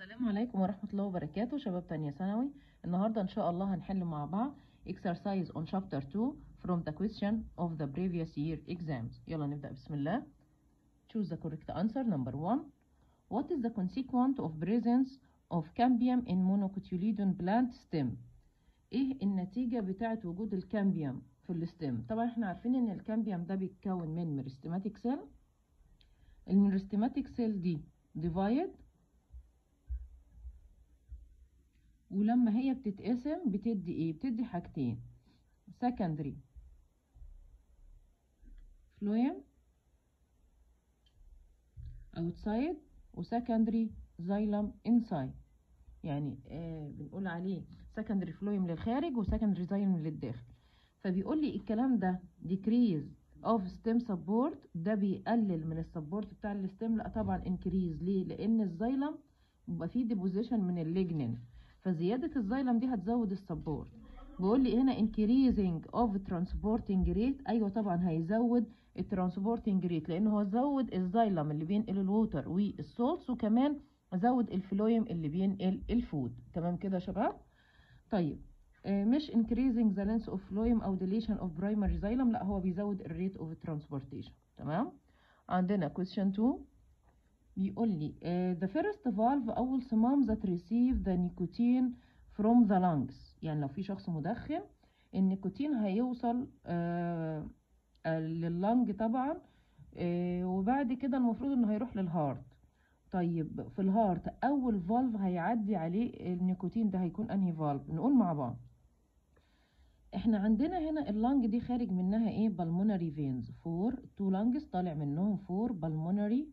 السلام عليكم ورحمة الله وبركاته شباب تانية ثانوي النهاردة إن شاء الله هنحل مع بعض exercise on chapter 2 from the question of the previous year exams يلا نبدأ بسم الله choose the correct answer number 1 what is the consequence of presence of cambium in monocotyledon plant stem ايه النتيجة بتاعة وجود الكامبيوم في الستيم طبعا احنا عارفين ان الكامبيوم ده بيتكون من ميرستماتيك سيل الميرستماتيك سيل دي divide ولما هي بتتقسم بتدي ايه بتدي حاجتين secondary phloem outside وsecondary xylem inside يعني آه بنقول عليه secondary phloem للخارج وsecondary xylem للداخل فبيقول لي الكلام ده decrease of stem support ده بيقلل من السبورت بتاع الستيم لا طبعا increase ليه لان الزايلم بيبقى فيه deposition من الليجنين فزيادة الزايلم دي هتزود السبورت بيقول لي هنا increasing of transporting rate ايوه طبعا هيزود الترانسبورتنج ريت لان هو زود الزايلم اللي بينقل الووتر والسولتس وكمان زود الفلويم اللي بينقل الفود تمام كده يا شباب طيب آه مش increasing the length of phloem او deletion of primary xylem لا هو بيزود الريت of transportation تمام عندنا question 2 بيقول لي uh, the first valve أول صمام that receive the nicotine from the lungs يعني لو في شخص مدخن النيكوتين هيوصل uh, uh, لللنج طبعا uh, وبعد كده المفروض انه هيروح للهارت طيب في الهارت اول فالف هيعدي عليه النيكوتين ده هيكون انهي فالف نقول مع بعض احنا عندنا هنا اللنج دي خارج منها ايه بالمونري فينز فور تو لانجز طالع منهم فور بالمونري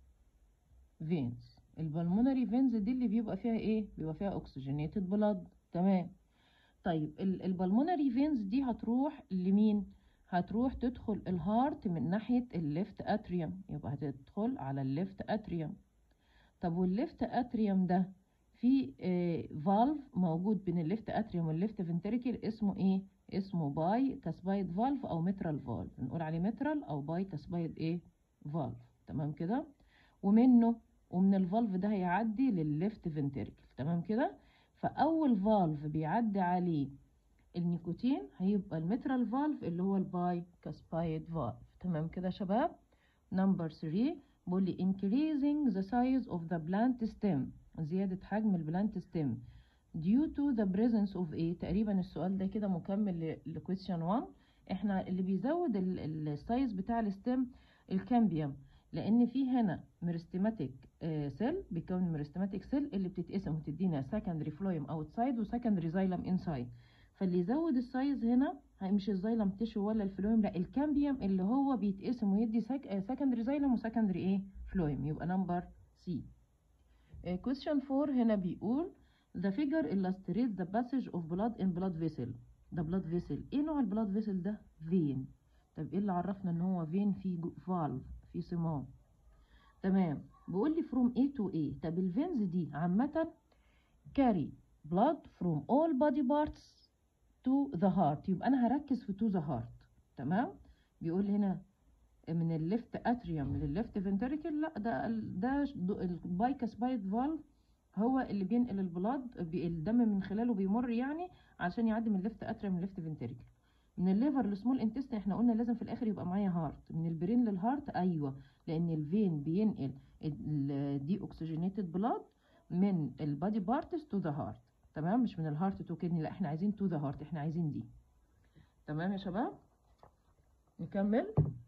فينز البلمونري فينز دي اللي بيبقى فيها ايه بيبقى فيها اوكسجينيتد بلاد تمام طيب البلمونري فينز دي هتروح لمين هتروح تدخل الهارت من ناحية الليفت اتريوم يبقى هتدخل على الليفت اتريوم طب والليفت اتريوم ده في اه فالف موجود بين الليفت اتريوم والليفت فنتريكل اسمه ايه اسمه باي كاسبايد فالف او مترال فالف نقول عليه مترال او باي كاسبايد ايه فالف تمام كده ومنه ومن الفالف ده هيعدي للليفت فنتريكل تمام كده فاول فالف بيعدي عليه النيكوتين هيبقى المترال فالف اللي هو الباي كاسبايد فالف تمام كده يا شباب نمبر 3 بيقول لي increasing the size of the plant stem زيادة حجم البلانت stem due to the presence of ايه تقريبا السؤال ده كده مكمل لكويستشن 1 احنا اللي بيزود السايز بتاع الستيم الكامبيوم لان في هنا ميرستماتيك سيل بيكون ميرستماتيك سيل اللي بتتقسم وتدينا سكندري فلويم اوتسايد وسكندري زايلم انسايد فاللي يزود السايز هنا مش الزايلم تيشو ولا الفلويم لا الكامبيوم اللي هو بيتقسم ويدي سكندري زايلم وسكندري ايه فلويم يبقى نمبر سي كويستشن 4 هنا بيقول the figure illustrates the passage of blood in blood vessel ده blood vessel ايه نوع البلاد فيسل ده فين طب ايه اللي عرفنا ان هو فين في فالف في صمام تمام بيقول لي from A to A طب الفينز دي عامة carry blood from all body parts to the heart يبقى أنا هركز في to the heart تمام بيقول لي هنا من الليفت اتريوم للليفت فنتريكل لا ده ده البايكاسبايد فالف هو اللي بينقل البلاد الدم من خلاله بيمر يعني عشان يعدي من الليفت اتريوم للليفت فنتريكل من الليفر للسمول انتستين احنا قلنا لازم في الاخر يبقى معايا هارت من البرين للهارت ايوه لان الفين بينقل دي اوكسجينيتد بلاد من البادي بارتس تو ذا هارت تمام مش من الهارت تو كدني لا احنا عايزين تو ذا هارت احنا عايزين دي تمام يا شباب نكمل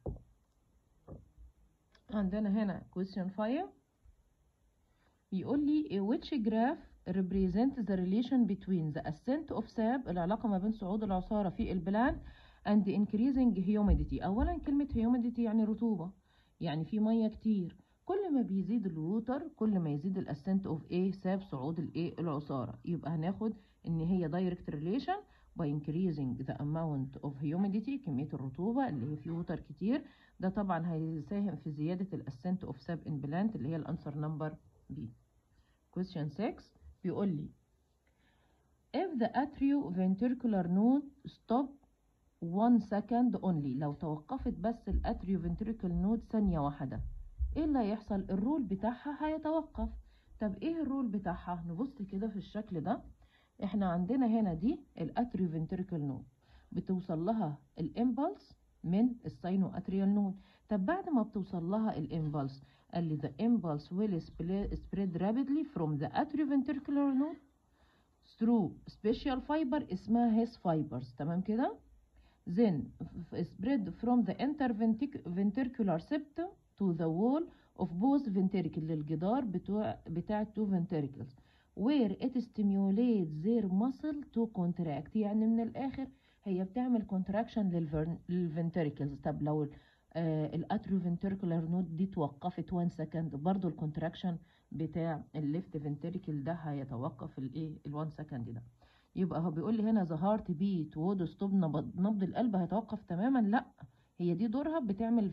عندنا هنا question 5 بيقول لي which graph represent the relation between the ascent of sap العلاقة ما بين صعود العصارة في البلان and increasing humidity أولا كلمة humidity يعني رطوبة يعني في مية كتير كل ما بيزيد الووتر كل ما يزيد الاسنت اوف ايه ساب صعود الايه العصارة يبقى هناخد ان هي direct relation by increasing the amount of humidity كمية الرطوبة اللي هي في ووتر كتير ده طبعا هيساهم في زيادة الاسنت اوف ساب ان بلانت اللي هي الانسر نمبر بي question 6 بيقول لي if the atrioventricular node stop one second only لو توقفت بس الاتريوفنتريكل نود ثانية واحدة ايه اللي هيحصل الرول بتاعها هيتوقف طب ايه الرول بتاعها نبص كده في الشكل ده احنا عندنا هنا دي الاتريو فنتريكل نود بتوصل لها الامبلس من الساينو اتريال نود طب بعد ما بتوصل لها الامبلس قال لي the impulse will spli- spread rapidly from the atrioventricular node through special fiber اسمها His fibers تمام كده then f- spread from the interventricular septum to the wall of both ventricle للجدار بتوع بتاع two ventricles where it stimulates their muscle to contract يعني من الآخر هي بتعمل contraction للفنتريكلز طب لو الاتروفنتريكولار نود دي توقفت 1 سكند برضو الكونتراكشن بتاع الليفت فنتريكل ده هيتوقف الايه ال1 سكند ده يبقى هو بيقول لي هنا ذا هارت بيت وود ستوب نبض نبض القلب هيتوقف تماما لا هي دي دورها بتعمل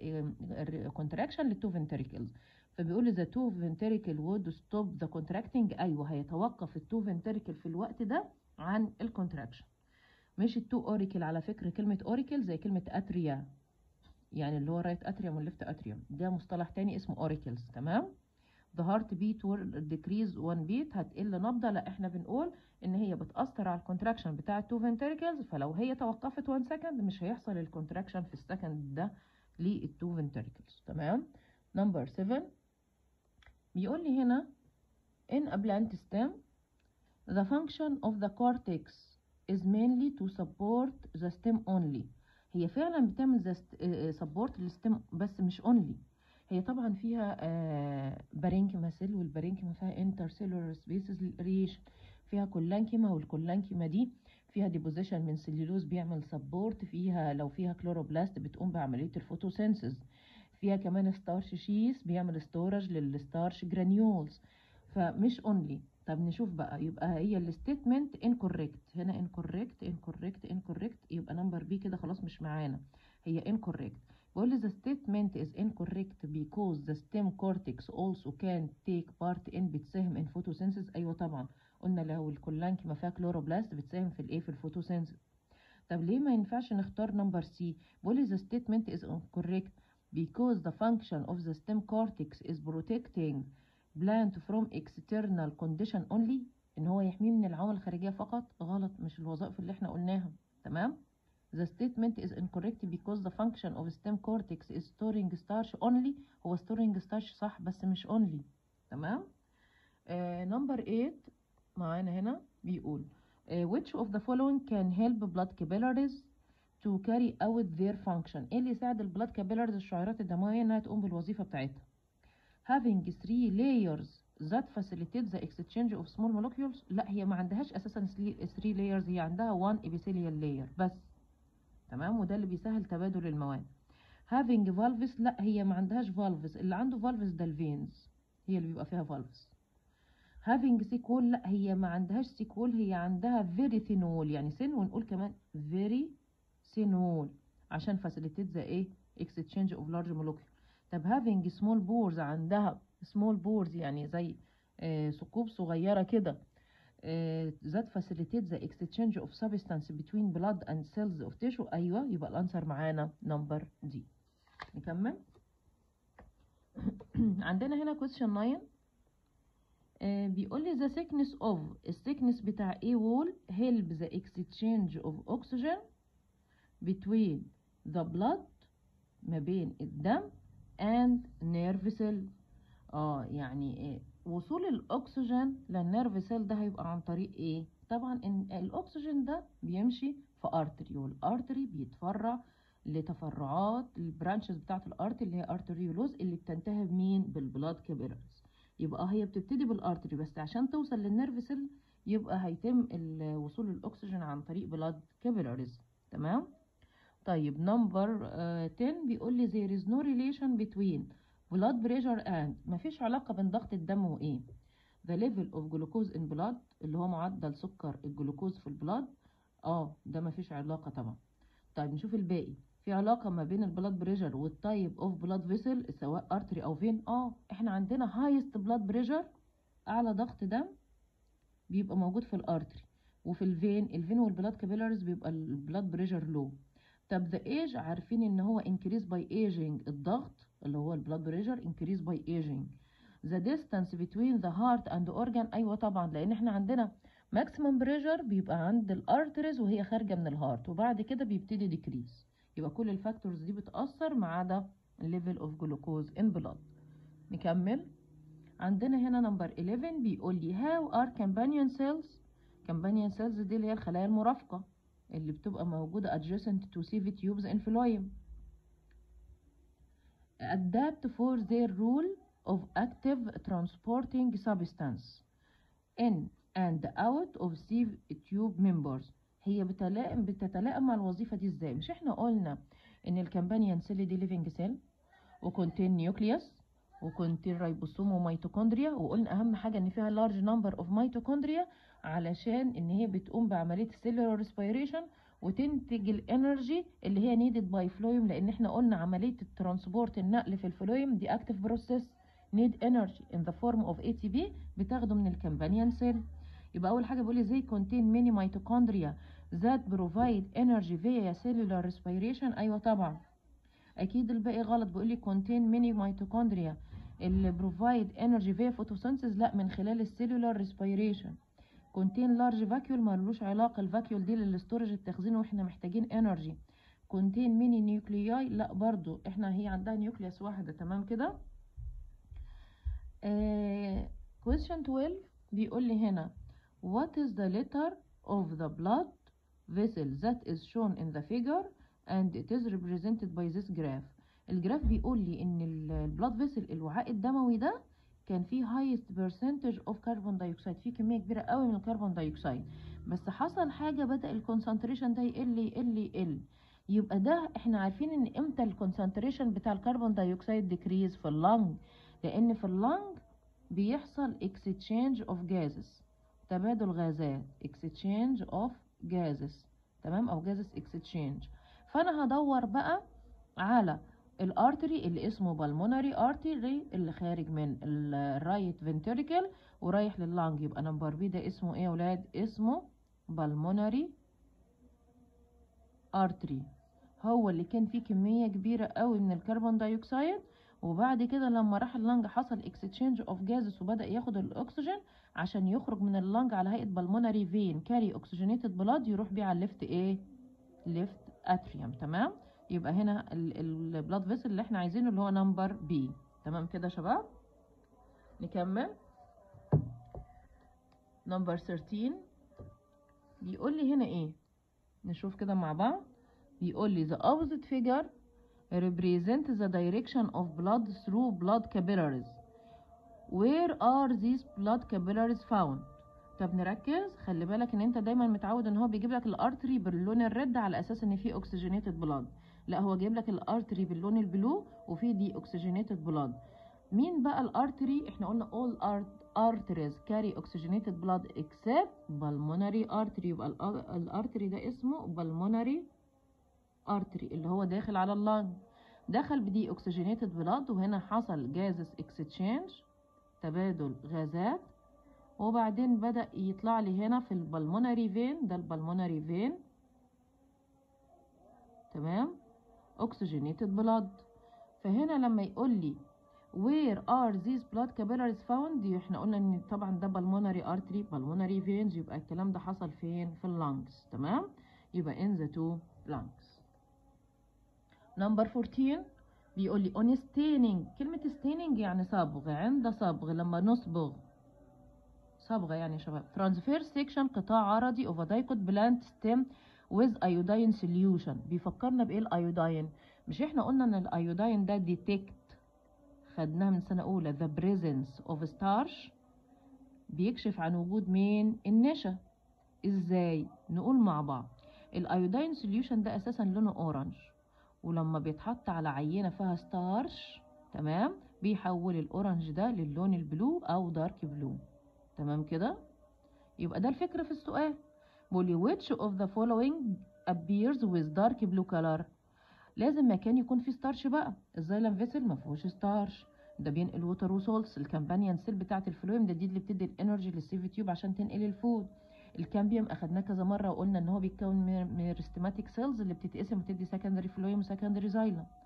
كونتراكشن للتو فنتريكلز فبيقول لي ذا تو فنتريكل وود ستوب ذا كونتراكتنج ايوه هيتوقف التو فنتريكل في الوقت ده عن الكونتراكشن مش التو اوريكل على فكره كلمه اوريكل زي كلمه اتريا يعني اللي هو رايت اتريوم والليفت اتريوم ده مصطلح تاني اسمه اوريكلز تمام the heart beat will decrease one beat هتقل نبضة لا احنا بنقول ان هي بتأثر على الكونتراكشن بتاع التو ventricles فلو هي توقفت 1 سكند مش هيحصل الكونتراكشن في السكند ده للتو ventricles تمام نمبر 7 بيقول لي هنا in a plant stem the function of the cortex is mainly to support the stem only هي فعلا بتعمل سبورت للستم بس مش اونلي هي طبعا فيها بارينكيما سيل والبارينكيما فيها انترسيلولار سبيسز ريش فيها كولانكيما والكولانكيما دي فيها ديبوزيشن من سليلوز بيعمل سبورت فيها لو فيها كلوروبلاست بتقوم بعمليه الفوتوسينثيز فيها كمان ستارش شيس بيعمل ستورج للستارش جرانيولز فمش اونلي طب نشوف بقى يبقى هي الستيتمنت انكوريكت هنا انكوريكت انكوريكت انكوريكت يبقى نمبر بي كده خلاص مش معانا هي انكوريكت بقول لي the statement is incorrect because the stem cortex also can take part in بتساهم in photosynthesis ايوه طبعا قلنا لو الكولانكيما فيها كلوروبلاست بتساهم في الايه في الفوتوسينثيس طب ليه ما ينفعش نختار نمبر سي بقول لي the statement is incorrect because the function of the stem cortex is protecting plant from external condition only ان هو يحميه من العوامل الخارجيه فقط غلط مش الوظائف اللي احنا قلناها تمام The statement is incorrect because the function of stem cortex is storing starch only هو storing starch صح بس مش only تمام نمبر uh, 8 معانا هنا بيقول uh, which of the following can help blood capillaries to carry out their function ايه اللي يساعد البلاد كابيلاريز الشعيرات الدمويه انها تقوم بالوظيفه بتاعتها having three layers that facilitate the exchange of small molecules لا هي ما عندهاش اساسا 3 layers هي عندها one epithelial layer بس تمام وده اللي بيسهل تبادل المواد having valves لا هي ما عندهاش valves اللي عنده valves ده الفينز هي اللي بيبقى فيها valves having سيكول لا هي ما عندهاش سيكول هي عندها very thinol يعني سن ونقول كمان very thinol عشان facilitate the ايه exchange of large molecule طب having small pores عندها small pores يعني زي آه ثقوب صغيرة كده آه that facilitate the exchange of substance between blood and cells of tissue أيوة يبقى الأنسر معانا نمبر دي نكمل عندنا هنا question 9 آه بيقول لي the thickness of الثيكنس بتاع A wall help the exchange of oxygen between the blood ما بين الدم and nerve cell اه يعني إيه وصول الاكسجين للنيرف سيل ده هيبقى عن طريق ايه طبعا ان الاكسجين ده بيمشي في ارتري والارتري بيتفرع لتفرعات البرانشز بتاعه الارتري اللي هي ارتريولوز اللي بتنتهي بمين بالبلاد كابيلاريز يبقى هي بتبتدي بالارتري بس عشان توصل للنيرف سيل يبقى هيتم وصول الاكسجين عن طريق بلاد كابيلاريز تمام طيب نمبر 10 بيقول لي there is no relation between blood pressure and مفيش علاقة بين ضغط الدم وإيه the level of glucose in blood اللي هو معدل سكر الجلوكوز في البلاد اه ده مفيش علاقة طبعا طيب نشوف الباقي في علاقة ما بين البلاد بريشر والتايب اوف بلاد فيسل سواء ارتري او فين اه احنا عندنا هايست بلاد بريشر اعلى ضغط دم بيبقى موجود في الارتري وفي الفين الفين والبلاد كابيلاريز بيبقى البلاد بريشر لو طب ذا ايج عارفين ان هو increase by aging الضغط اللي هو البلاد بريشر increase by aging the distance between the heart and organ ايوه طبعا لان احنا عندنا maximum pressure بيبقى عند الارترز وهي خارجه من الهارت وبعد كده بيبتدي ديكريز يبقى كل الفاكتورز دي بتاثر ما عدا level of glucose in blood نكمل عندنا هنا نمبر 11 بيقول لي how are companion cells companion cells دي اللي هي الخلايا المرافقه اللي بتبقى موجوده adjacent to CV tubes in phloem adapt for their role of active transporting substance in and out of sieve tube members هي بتلائم بتتلائم مع الوظيفة دي ازاي مش احنا قلنا ان الكمبانيان سيل دي ليفنج سيل وكونتين نيوكليوس وكونتين رايبوسوم وميتوكوندريا وقلنا اهم حاجة ان فيها لارج نمبر اوف ميتوكوندريا علشان ان هي بتقوم بعملية السيلولار ريسبيريشن وتنتج الانرجي اللي هي نيدد باي فلويم لان احنا قلنا عمليه الترانسبورت النقل في الفلويم دي اكتف بروسيس نيد انرجي ان ذا فورم اوف اي تي بي بتاخده من الكمبانيان سيل يبقى اول حاجه بيقول لي زي كونتين ميني ميتوكوندريا ذات بروفايد انرجي فيا سيلولار ريسبيريشن ايوه طبعا اكيد الباقي غلط بيقول لي كونتين ميني ميتوكوندريا اللي بروفايد انرجي فيا فوتوسينثيز لا من خلال السيلولار ريسبيريشن كونتين لارج فاكيول ملوش علاقه الفاكيول دي للستورج التخزين واحنا محتاجين انرجي كونتين ميني نيوكلياي لا برضو احنا هي عندها نيوكليوس واحده تمام كده question 12 بيقول لي هنا what is the letter of the blood vessel that is shown in the figure and it is represented by this graph الجراف بيقول لي ان البلاد فيسل الوعاء الدموي ده كان فيه highest percentage of carbon dioxide فيه كمية كبيرة قوي من الكربون دايوكسيد بس حصل حاجة بدأ الكونسنتريشن ده يقل يقل يقل يبقى ده احنا عارفين ان امتى الكونسنتريشن بتاع الكربون دايوكسيد ديكريز في اللنج لان في اللنج بيحصل exchange of gases تبادل غازات exchange of gases تمام او gases exchange فانا هدور بقى على الارتري اللي اسمه بالمونري ارتري اللي خارج من الرايت فنتريكل ورايح لللانج يبقى نمبر بي ده اسمه ايه يا ولاد اسمه بالمونري ارتري هو اللي كان فيه كمية كبيرة قوي من الكربون دايوكسيد وبعد كده لما راح اللنج حصل اكستشينج اوف جازس وبدأ ياخد الاكسجين عشان يخرج من اللنج على هيئة بالمونري فين كاري اوكسجينيتد بلاد يروح بيه على الليفت ايه ليفت اتريوم تمام يبقى هنا البلاد فيسل اللي احنا عايزينه اللي هو نمبر بي تمام كده يا شباب نكمل نمبر 13 بيقول لي هنا ايه نشوف كده مع بعض بيقول لي the opposite figure represent the direction of blood through blood capillaries where are these blood capillaries found طب نركز خلي بالك ان انت دايما متعود ان هو بيجيب لك الارتري باللون الريد على اساس ان فيه اوكسجينيتد بلاد لا هو جايب لك الارتري باللون البلو وفيه دي اوكسجينيتد بلاد مين بقى الارتري احنا قلنا all arteries carry oxygenated blood except pulmonary artery يبقى الارتري ده اسمه pulmonary artery اللي هو داخل على اللنج دخل بدي اوكسجينيتد بلاد وهنا حصل جازس اكستشينج تبادل غازات وبعدين بدأ يطلع لي هنا في البلمونري فين ده البلمونري فين تمام oxygenated blood فهنا لما يقول لي where are these blood capillaries found احنا قلنا ان طبعا ده pulmonary artery pulmonary veins يبقى الكلام ده حصل فين في اللنجز تمام يبقى in the two lungs number 14 بيقول لي on staining كلمة staining يعني صبغ عند صبغ لما نصبغ صبغة يعني يا شباب transverse section قطاع عرضي of a dicot plant stem with iodine solution بيفكرنا بايه الايودين مش احنا قلنا ان الايودين ده detect خدناها من سنة اولى the presence of starch بيكشف عن وجود مين النشا ازاي نقول مع بعض الايودين سوليوشن ده اساسا لونه اورنج ولما بيتحط على عينة فيها ستارش تمام بيحول الاورنج ده للون البلو او دارك بلو تمام كده يبقى ده الفكرة في السؤال بيقول لي which of the following appears with dark blue color لازم مكان يكون فيه ستارش بقى الزايلم فيسل ما فيهوش ستارش ده بينقل ووتر وسولز الكامبانيان سيل بتاعه الفلويم ده دي اللي بتدي الانرجي للسيفي تيوب عشان تنقل الفود الكامبيوم اخدناه كذا مره وقلنا ان هو بيتكون من الريستماتيك سيلز اللي بتتقسم وتدي سكندري فلويم وسكندري زايلم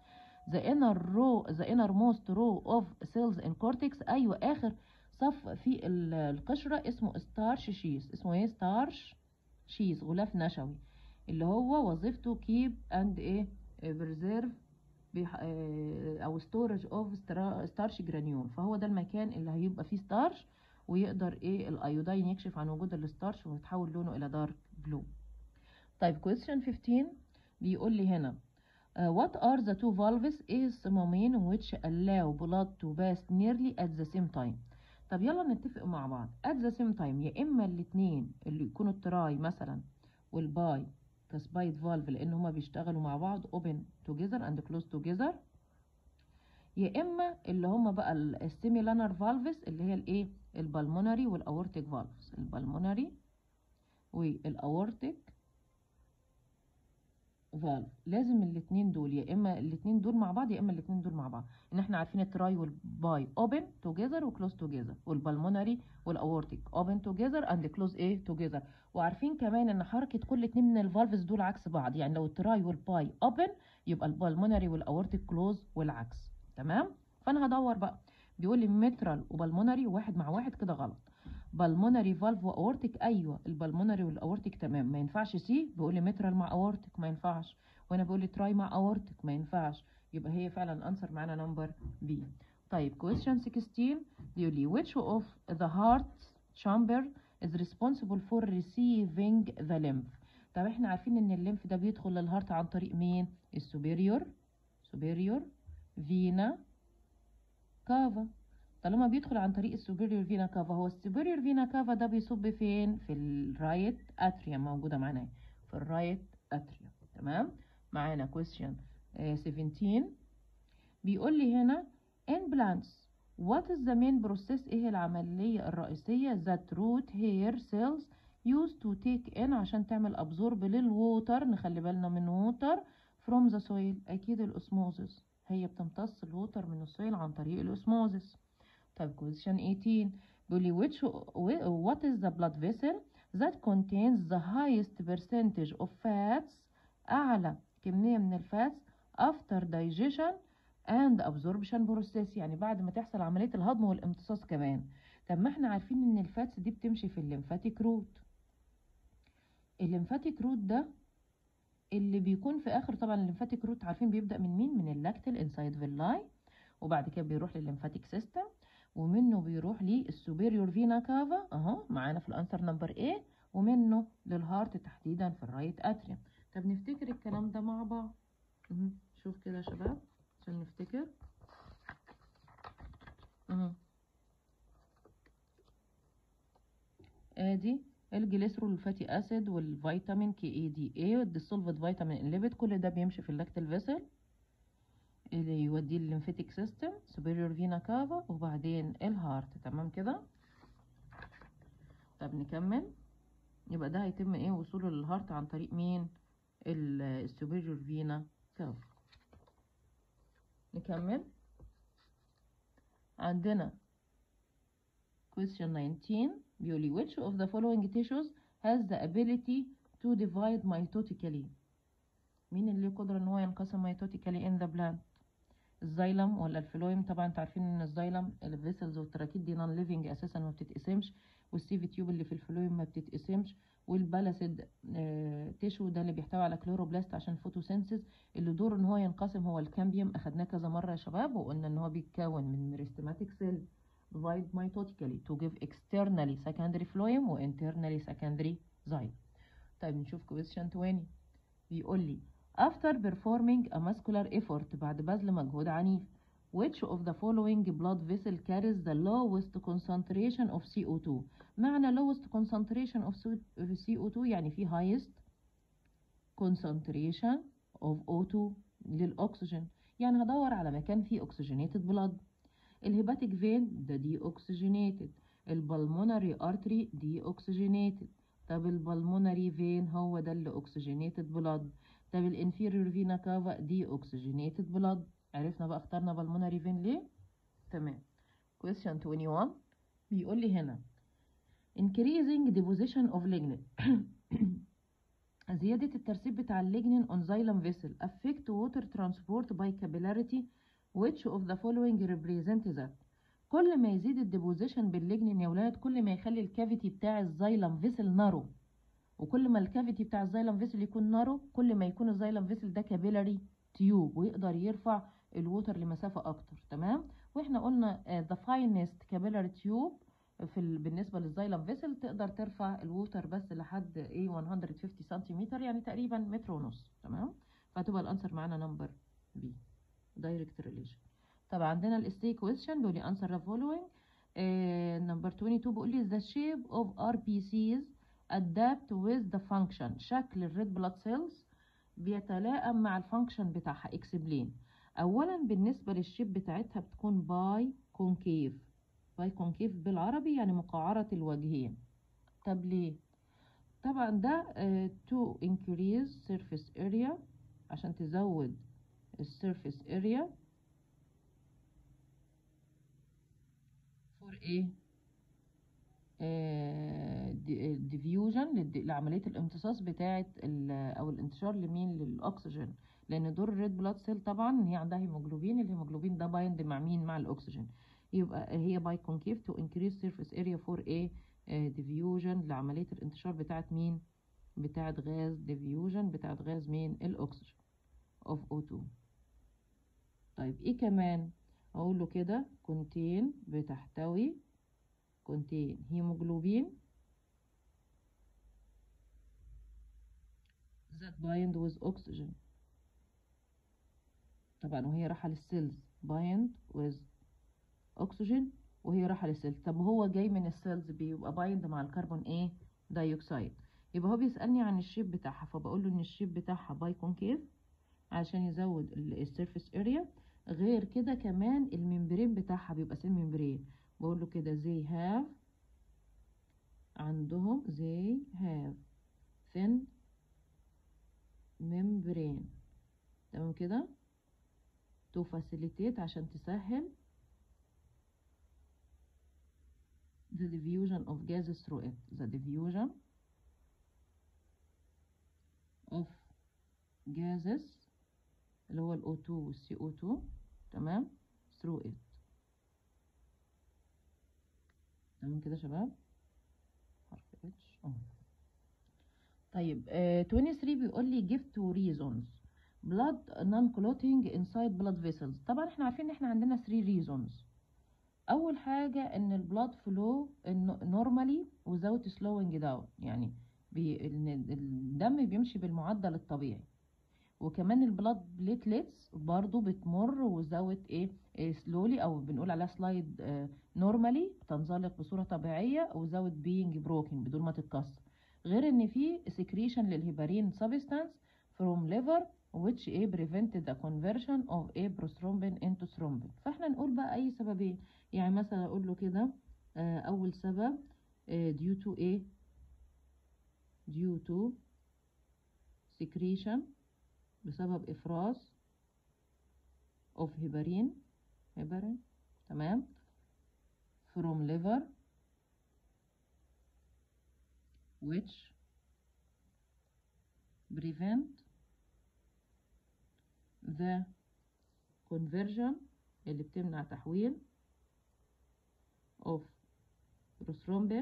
the inner row the innermost row of cells in cortex ايوه اخر صف في ال- القشره اسمه ستارش شيز اسمه ايه ستارش شيز غلاف نشوي اللي هو وظيفته كيب اند ايه بريزيرف او ستورج اوف ستارش جرانيول فهو ده المكان اللي هيبقى فيه ستارش ويقدر ايه الايودين يكشف عن وجود الستارش ويتحول لونه الى دارك بلو طيب question 15 بيقول لي هنا Uh, what are the two valves ايه الصمامين which allow blood to pass nearly at the same time طب يلا نتفق مع بعض at the same time يا اما الاتنين اللي يكونوا التراي مثلا والباي كسبايد فالف لان هما بيشتغلوا مع بعض open together and close together يا اما اللي هما بقى السيميلانر فالفز اللي هي الايه البلمونري والاورتيك فالفز البلمونري والاورتيك فالف لازم الاتنين دول يا اما الاتنين دول مع بعض يا اما الاتنين دول مع بعض ان احنا عارفين التراي والباي اوبن توجذر وكلوز توجذر والبلمونري والاورتيك اوبن توجذر اند كلوز ايه توجذر وعارفين كمان ان حركه كل اتنين من الفالفز دول عكس بعض يعني لو التراي والباي اوبن يبقى البلمونري والاورتيك كلوز والعكس تمام فانا هدور بقى بيقول لي مترال وبلمونري واحد مع واحد كده غلط بالمونري فالف واورتيك ايوه البلمونري والاورتيك تمام ما ينفعش سي بيقول لي مترال مع اورتيك ما ينفعش وانا بقول لي تراي مع اورتيك ما ينفعش يبقى هي فعلا انسر معانا نمبر بي طيب question 16 بيقول لي which of the heart chamber is responsible for receiving the lymph طب احنا عارفين ان الليمف ده بيدخل للهارت عن طريق مين السوبيريور سوبيريور فينا كافا طالما بيدخل عن طريق السوبيريور فينا كافا هو السوبيريور فينا كافا ده بيصب فين في الرايت اتريوم موجوده معانا اهي، في الرايت اتريوم تمام معانا question آه، 17 بيقول لي هنا in plants what is the main process ايه العمليه الرئيسيه that root hair cells used to take in عشان تعمل absorb للووتر نخلي بالنا من ووتر from the soil اكيد الاسموزس هي بتمتص الووتر من السويل عن طريق الاسموزس طيب question 18 بيقول لي which what is the blood vessel that contains the highest percentage of fats أعلى كمية من الفاتس after digestion and absorption process يعني بعد ما تحصل عملية الهضم والامتصاص كمان طب ما احنا عارفين ان الفاتس دي بتمشي في الليمفاتيك روت الليمفاتيك روت ده اللي بيكون في اخر طبعا الليمفاتيك روت عارفين بيبدأ من مين من اللاكتال انسايد فيلاي وبعد كده بيروح للليمفاتيك سيستم ومنه بيروح للسوبيريور فينا كافا اهو معانا في الانسر نمبر A ومنه للهارت تحديدا في الرايت اتريوم طب نفتكر الكلام ده مع بعض مهم. شوف كده يا شباب عشان نفتكر مهم. ادي الجليسرول الفاتي اسيد والفيتامين كي اي دي اي والديسولفد فيتامين الليبيد كل ده بيمشي في اللاكتال فيسل اللي يوديه الليمفاتيك سيستم سوبيريور فينا كافا وبعدين الهارت تمام كده طب نكمل يبقى ده هيتم ايه وصوله للهارت عن طريق مين السوبيريور فينا كافا نكمل عندنا question 19 بيقول لي which of the following tissues has the ability to divide mitotically مين اللي قدرة ان هو ينقسم mitotically in the plant الزايلم ولا الفلويم طبعا انتوا عارفين ان الزايلم الفيسلز والتراكيب دي نون ليفنج اساسا ما بتتقسمش والسيفي تيوب اللي في الفلويم ما بتتقسمش والبلاسيد آه تيشو ده اللي بيحتوي على كلوروبلاست عشان فوتوسينسيس اللي دوره ان هو ينقسم هو الكامبيوم اخدناه كذا مره يا شباب وقلنا ان هو بيتكون من ميرستماتيك سيل divide mitotically to give externally secondary phloem و internally secondary xylem طيب نشوف question 20 بيقول لي after performing a muscular effort بعد بذل مجهود عنيف which of the following blood vessel carries the lowest concentration of CO2 معنى lowest concentration of CO2 يعني في highest concentration of O2 للأكسجين يعني هدور على مكان فيه oxygenated blood الهيباتيك فين ده دي اوكسجينيتد البلمونري ارتري دي اوكسجينيتد طب البلمونري فين هو ده اللي اوكسجينيتد بلاد طب الانفيريور فينا كافا دي اوكسجينيتد بلاد عرفنا بقى اخترنا بالمونري فين ليه تمام question 21 بيقول لي هنا increasing deposition of lignin زيادة الترسيب بتاع الليجنين on xylem vessel affect water transport by capillarity which of the following represent that كل ما يزيد الديبوزيشن بالليجنين يا ولاد كل ما يخلي الكافيتي بتاع الزايلم فيسل نارو وكل ما الكافيتي بتاع الزايلم فيسل يكون نارو كل ما يكون الزايلم فيسل ده كابيلاري تيوب ويقدر يرفع الووتر لمسافة أكتر تمام واحنا قلنا ذا فاينست كابيلاري تيوب في ال... بالنسبة للزايلم فيسل تقدر ترفع الووتر بس لحد ايه 150 سنتيمتر يعني تقريبا متر ونص تمام فهتبقى الانسر معانا نمبر بي دايركت ريليشن طب عندنا الاستي كويشن بيقول لي انسر ذا فولوينج نمبر 22 بيقول لي the shape of RBCs adapt with the function شكل الريد بلاد سيلز بيتلائم مع الفانكشن بتاعها اكسبلين اولا بالنسبه للشيب بتاعتها بتكون باي كونكيف باي كونكيف بالعربي يعني مقعره الوجهين طب ليه طبعا ده uh, to increase surface area عشان تزود السيرفيس اريا فور ايه ديفيوجن لعمليه الامتصاص بتاعه او الانتشار لمين للاكسجين لان دور الريد بلاد سيل طبعا هي عندها هيموجلوبين الهيموجلوبين ده بايند مع مين مع الاكسجين يبقى هي باي كونكيف تو انكريز سيرفيس اريا فور ايه ديفيوجن لعمليه الانتشار بتاعه مين بتاعه غاز ديفيوجن بتاعه غاز مين الاكسجين اوف O2 طيب ايه كمان اقول له كده كونتين بتحتوي كونتين هيموجلوبين that bind with oxygen طبعا وهي رايحه للسيلز bind with oxygen وهي رايحه للسيلز طب هو جاي من السيلز بيبقى بايند مع الكربون ايه دايوكسيد يبقى هو بيسالني عن الشيب بتاعها فبقول له ان الشيب بتاعها باي كونكيف عشان يزود السيرفيس اريا غير كده كمان الممبرين بتاعها بيبقى سيل ممبرين بقول له كده they have عندهم they have thin membrane تمام كده to facilitate عشان تسهل the diffusion of gases through it the diffusion of gases اللي هو ال O2 وال CO2 تمام through it تمام كده يا شباب حرف H اه طيب آه 23 بيقول لي give two reasons blood non clotting inside blood vessels طبعا احنا عارفين ان احنا عندنا 3 reasons اول حاجه ان البلاد فلو normally without slowing down يعني بي الدم بيمشي بالمعدل الطبيعي وكمان البلاد بليتلتس برضو بتمر وزاوت ايه, إيه سلولي او بنقول عليها سلايد نورمالي بتنزلق بصوره طبيعيه وزاوت بينج بروكن بدون ما تتكسر غير ان في سكريشن للهيبارين سبستانس from liver which ايه prevented the conversion of a prothrombin into thrombin فاحنا نقول بقى اي سببين يعني مثلا اقول له كده اول سبب due to ايه due to secretion بسبب افراز of heparin heparin تمام from liver which prevent the conversion اللي بتمنع تحويل of prothrombin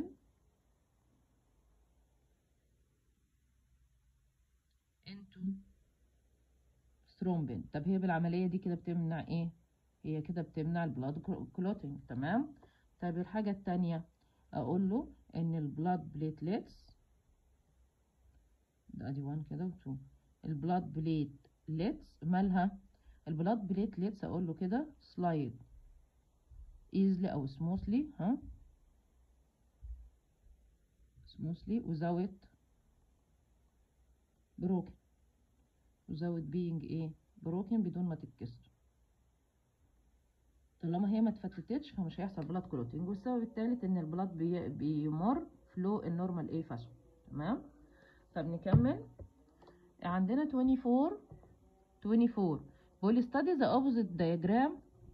into ثرومبين طب هي بالعملية دي كده بتمنع ايه هي كده بتمنع البلاد كلوتينج تمام طب الحاجة التانية اقول له ان البلاد بليتلتس ده ادي 1 كده و2 البلاد بليتلتس مالها البلاد بليتلتس اقول له كده سلايد easily او smoothly ها smoothly without broken without being ايه broken بدون ما تتكسر طالما هي ما اتفتتتش فمش هيحصل بلاد كلوتينج والسبب الثالث ان البلاد بي بيمر فلو النورمال ايه فاشن تمام طب نكمل عندنا 24 24 بيقول study the opposite diagram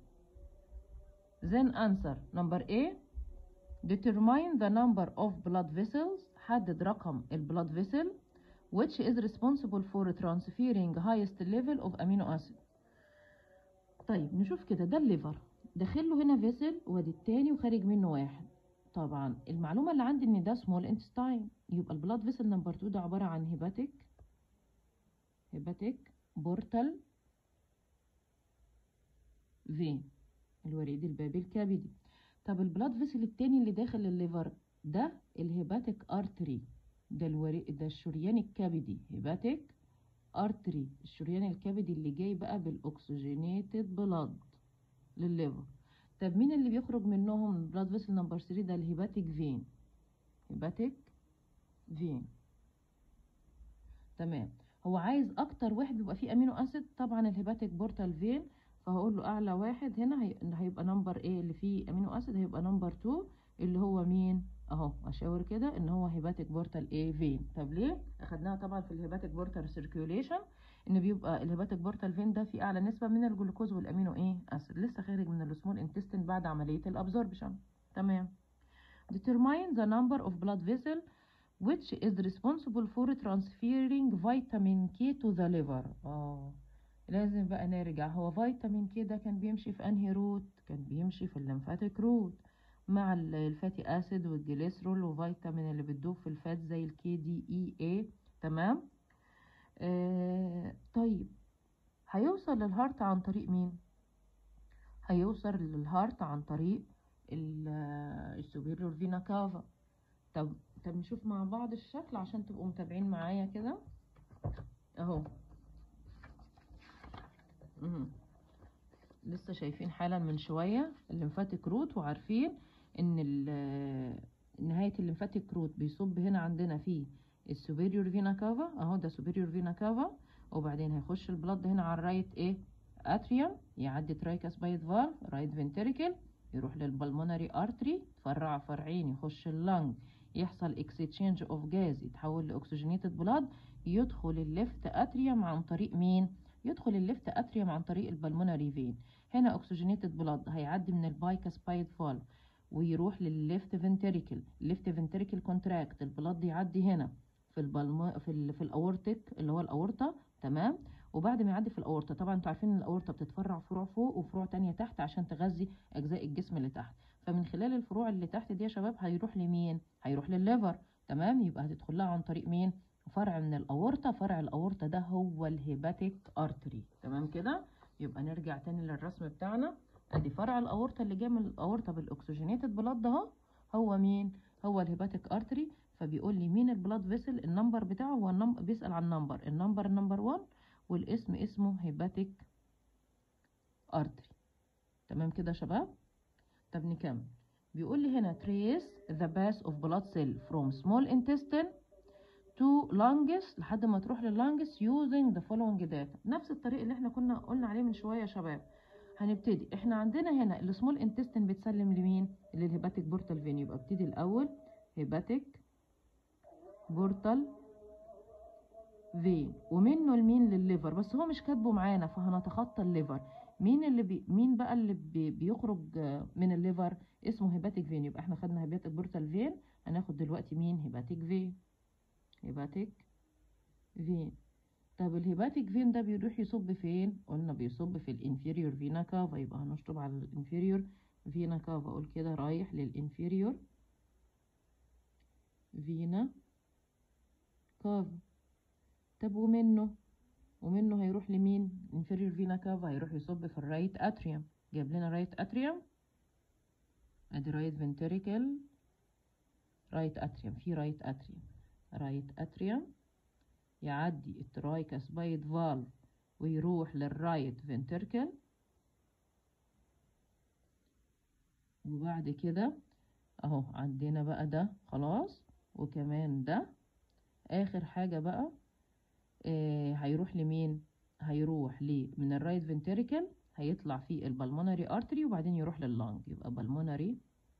then answer number A determine the number of blood vessels حدد رقم البلاد vessel which is responsible for transferring highest level of amino acid طيب نشوف كده ده الليفر داخل له هنا فيسل وادي التاني وخارج منه واحد طبعا المعلومة اللي عندي ان ده سمول انتستاين يبقى البلاد فيسل نمبر 2 ده عبارة عن هيباتيك هيباتيك بورتال فين الوريد البابي الكبدي طب البلاد فيسل التاني اللي داخل الليفر ده الهيباتيك ارتري ده الوري ده الشريان الكبدي هيباتيك ارتري الشريان الكبدي اللي جاي بقى بالاكسجينيتد بلاد للليفر طب مين اللي بيخرج منهم بلاد فيسل نمبر 3 ده الهيباتيك فين هيباتيك فين تمام هو عايز اكتر واحد بيبقى فيه امينو اسيد طبعا الهيباتيك بورتال فين فهقول له اعلى واحد هنا هي... هيبقى نمبر ايه اللي فيه امينو اسيد هيبقى نمبر 2 اللي هو مين اهو اشاور كده ان هو هيباتيك بورتال ايه فين طب ليه اخدناها طبعا في الهيباتيك بورتال سيركيوليشن ان بيبقى الهيباتيك بورتال فين ده فيه اعلى نسبه من الجلوكوز والامينو ايه اسيد لسه خارج من السمول انتستين بعد عمليه الابزوربشن تمام determine the number of blood vessel which is responsible for transferring vitamin K to the liver اه لازم بقى نرجع هو فيتامين كي ده كان بيمشي في انهي روت كان بيمشي في الليمفاتيك روت مع الفاتي اسيد والجليسرول وفيتامين اللي بتدوب في الفات زي الكي دي اي اي تمام آه طيب هيوصل للهارت عن طريق مين هيوصل للهارت عن طريق السوبيريور فينا كافا طب طب نشوف مع بعض الشكل عشان تبقوا متابعين معايا كده اهو مم. لسه شايفين حالا من شوية الليمفاتيك روت وعارفين ان نهاية الليمفاتيك روت بيصب هنا عندنا في السوبيريور فينا كافا اهو ده سوبيريور فينا كافا وبعدين هيخش البلد هنا على الرايت ايه اتريوم يعدي ترايكاس بايت فالف رايت فنتريكل يروح للبلمونري ارتري تفرع فرعين يخش اللنج يحصل اكسشينج اوف جاز يتحول لاكسجينيتد بلاد يدخل الليفت اتريوم عن طريق مين يدخل الليفت اتريوم عن طريق البلمونري فين هنا اكسجينيتد بلاد هيعدي من البايكاسبايد فالف ويروح للليفت فنتريكل الليفت فنتريكل كونتراكت البلاد يعدي هنا في البلم في ال... في الاورتيك اللي هو الاورطه تمام وبعد ما يعدي في الاورطه طبعا انتوا عارفين ان الاورطه بتتفرع فروع فوق وفروع تانية تحت عشان تغذي اجزاء الجسم اللي تحت فمن خلال الفروع اللي تحت دي يا شباب هيروح لمين هيروح للليفر تمام يبقى هتدخل لها عن طريق مين فرع من الاورطه فرع الاورطه ده هو الهيباتيك ارتري تمام كده يبقى نرجع تاني للرسم بتاعنا ادي فرع الاورطه اللي جاي من الاورطه بالاكسجينيتد بلاد ده هو مين هو الهيباتيك ارتري فبيقول لي مين البلاد فيسل النمبر بتاعه هو النمبر بيسال عن النمبر النمبر النمبر 1 والاسم اسمه هيباتيك ارتري تمام كده يا شباب طب نكمل بيقول لي هنا trace the path of blood cell from small intestine to lungs لحد ما تروح لللانجس using the following data نفس الطريق اللي احنا كنا قلنا عليه من شويه يا شباب هنبتدي احنا عندنا هنا السمول انتستين بتسلم لمين للهيباتيك بورتال فين يبقى ابتدي الاول هيباتيك بورتال فين ومنه لمين للليفر بس هو مش كاتبه معانا فهنتخطى الليفر مين اللي بي مين بقى اللي بي بيخرج من الليفر اسمه هيباتيك فين يبقى احنا خدنا هيباتيك بورتال فين هناخد دلوقتي مين هيباتيك فين هيباتيك فين طب الهيباتيك فين ده بيروح يصب فين قلنا بيصب في الانفيريور فينا كافا يبقى هنشطب على الانفيريور فينا كافا اقول كده رايح للانفيريور فينا كافا طب ومنه ومنه هيروح لمين inferior فينا كافا هيروح يصب في الرايت اتريوم جاب لنا رايت اتريوم ادي رايت فنتريكل رايت اتريوم في رايت اتريوم رايت اتريوم يعدي الترايكاسبايد فالف ويروح للرايت فنتركل وبعد كده اهو عندنا بقى ده خلاص وكمان ده اخر حاجة بقى آه هيروح لمين هيروح ل من الرايت فنتريكل هيطلع في البلمونري ارتري وبعدين يروح لللنج يبقى بلمونري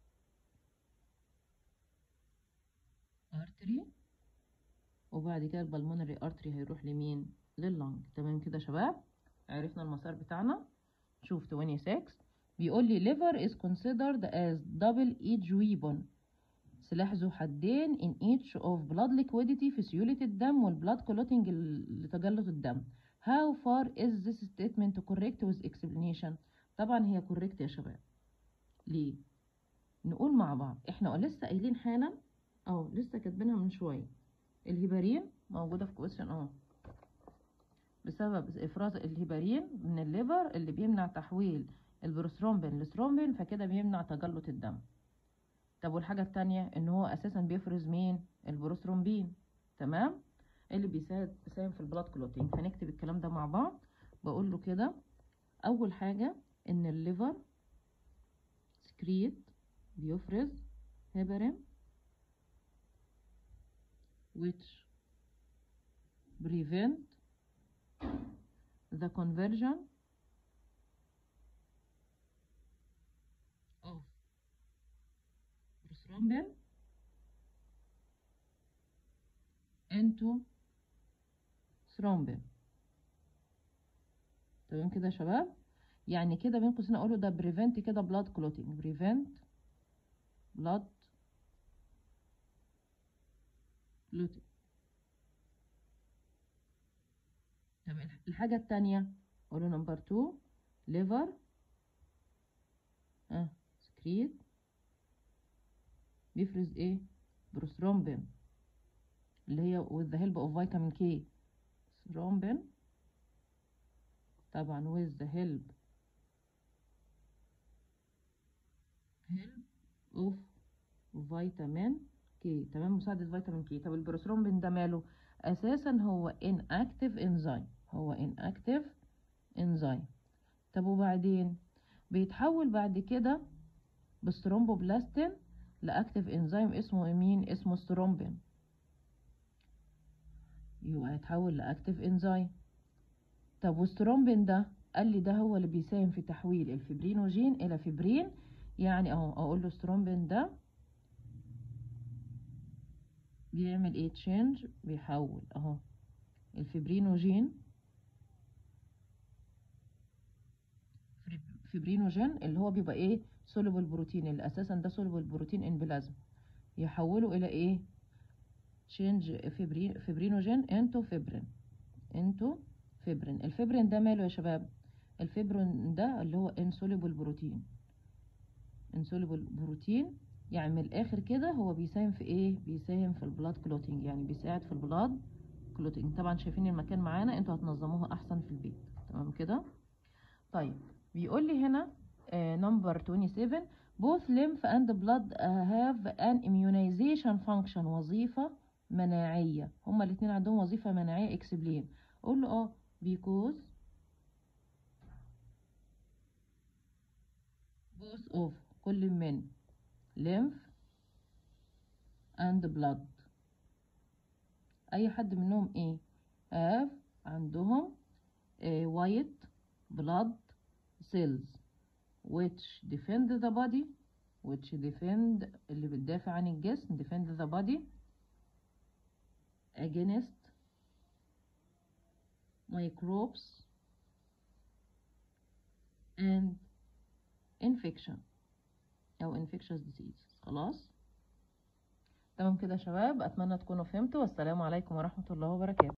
ارتري وبعد كده البلمونري ارتري هيروح لمين لللنج تمام كده يا شباب عرفنا المسار بتاعنا شوف 26 بيقول لي liver is considered as double edge weapon سلاح ذو حدين in each of blood liquidity في سيولة الدم والبلاد clotting ال- لتجلط الدم how far is this statement correct with explanation طبعا هي correct يا شباب ليه نقول مع بعض احنا لسه قايلين حالا اه لسه كاتبينها من شويه الهيبارين موجوده في كويشن اه بسبب افراز الهيبارين من الليفر اللي بيمنع تحويل البروثرومبين لثرومبين فكده بيمنع تجلط الدم طب والحاجه التانية ان هو اساسا بيفرز مين البروثرومبين تمام اللي بيساعد بيساهم في البلاد كلوتينج فنكتب الكلام ده مع بعض بقول له كده اول حاجه ان الليفر سكريت بيفرز هيبرين which prevent the conversion of prothrombin into thrombin تمام كده يا شباب يعني كده بين قوسين اقوله ده prevent كده blood clotting prevent blood clotting تمام الحاجة التانية اقوله نمبر 2 liver اه سكريت بيفرز ايه بروثرومبين اللي هي with the help of vitamin K thrombin طبعا with the help help of vitamin K تمام مساعدة فيتامين K طب البروثرومبين ده ماله اساسا هو inactive enzyme هو inactive enzyme طب وبعدين بيتحول بعد كده بالثرومبوبلاستين لاكتيف انزيم اسمه مين اسمه سترومبين يبقى يتحول لاكتيف انزيم طب والسترومبين ده قال لي ده هو اللي بيساهم في تحويل الفبرينوجين الى فبرين يعني اهو اقول له سترومبين ده بيعمل ايه تشينج بيحول اهو الفبرينوجين فبرينوجين اللي هو بيبقى ايه سولوبل بروتين اللي اساسا ده سولوبل بروتين ان بلازما يحوله الى ايه تشينج فبرين فبرينوجين انتو فبرين انتو فبرين الفبرين ده ماله يا شباب الفبرين ده اللي هو انسولوبل بروتين انسولوبل بروتين يعني من الاخر كده هو بيساهم في ايه بيساهم في البلاد كلوتينج يعني بيساعد في البلاد كلوتينج طبعا شايفين المكان معانا انتوا هتنظموها احسن في البيت تمام كده طيب بيقول لي هنا نمبر 27 both lymph and blood uh, have an immunization function وظيفة مناعية هما الاتنين عندهم وظيفة مناعية explain قول له اه because both of كل من lymph and blood اي حد منهم ايه have عندهم uh, white blood cells which defend the body which defend اللي بتدافع عن الجسم defend the body against microbes and infection أو infectious disease خلاص تمام كده يا شباب أتمنى تكونوا فهمتوا والسلام عليكم ورحمة الله وبركاته